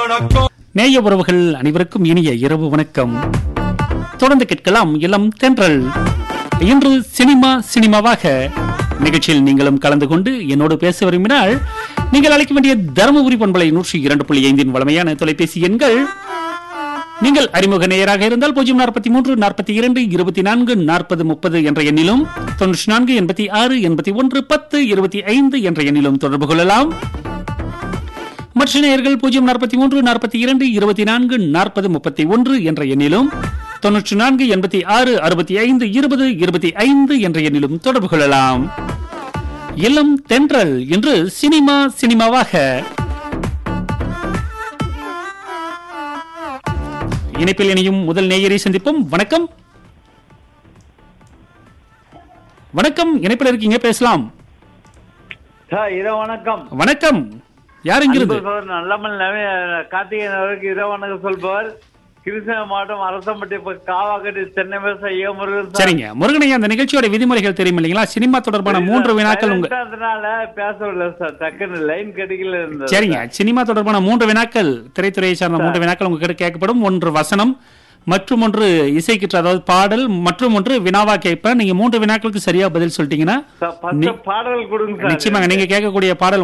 நேய உறவுகள் அனைவருக்கும் இனிய இரவு வணக்கம் தொடர்ந்து கேட்கலாம் இளம் தென்றல் இன்று சினிமா சினிமாவாக நிகழ்ச்சியில் நீங்களும் கலந்து கொண்டு என்னோடு பேச விரும்பினால் நீங்கள் அழைக்க வேண்டிய தருமபுரி பண்பலை நூற்றி இரண்டு புள்ளி ஐந்தின் வளமையான தொலைபேசி எண்கள் நீங்கள் அறிமுக நேயராக இருந்தால் பூஜ்ஜியம் நாற்பத்தி மூன்று நாற்பத்தி இரண்டு இருபத்தி நான்கு நாற்பது முப்பது என்ற எண்ணிலும் தொன்னூற்றி நான்கு எண்பத்தி ஆறு எண்பத்தி ஒன்று பத்து இருபத்தி ஐந்து என்ற எண்ணிலும் தொடர்பு கொள்ளலாம் மற்ற நேயர்கள் பூஜ்ஜியம் நாற்பத்தி மூன்று நாற்பத்தி இரண்டு இருபத்தி நான்கு நாற்பது முப்பத்தி ஒன்று என்ற எண்ணிலும் தொன்னூற்றி நான்கு எண்பத்தி ஆறு அறுபத்தி ஐந்து இருபது இருபத்தி ஐந்து என்ற எண்ணிலும் தொடர்பு கொள்ளலாம் இளம் தென்றல் என்று சினிமா சினிமாவாக இணைப்பில் இணையும் முதல் நேயரை சந்திப்போம் வணக்கம் வணக்கம் இணைப்பில் இருக்கீங்க பேசலாம் சார் இரவு வணக்கம் வணக்கம் யார் இங்கிருந்து அன்பு சகோதரர் நல்லமல் நவீ கார்த்திகேயன் அவருக்கு இரவு வணக்கம் சொல்பவர் கிருஷ்ணகிரி மாவட்டம் அரசம்பட்டி ப- காவாக்கட்டி தென்னை விவசாயி ஏ முருகன் சார். சரிங்க முருகனையா அந்த நிகழ்ச்சியோட விதிமுறைகள் தெரியும் இல்லைங்களா சினிமா தொடர்பான மூன்று வினாக்கள் உங்க silent ஆனதுனால பேசவில்லை சார் டக்குன்னு லைன் கிடைக்கல இருந்தது சரிங்க சினிமா தொடர்பான மூன்று வினாக்கள் திரைத்துறையை சார்ந்த மூன்று வினாக்கள் உங்ககிட்ட கேட்கப்படும் ஒன்று வசனம் மற்றும் ஒன்று இசைக்கிற்று அதாவது பாடல் மற்றும் ஒன்று வினாவா கேட்பேன் நீங்க மூன்று வினாக்களுக்கு சரியா பதில் சொல்லிட்டீங்கன்னா சார், first பாடல் கொடுங்க சார் நிச்சயமாங்க நீங்க கேட்கக்கூடிய பாடல்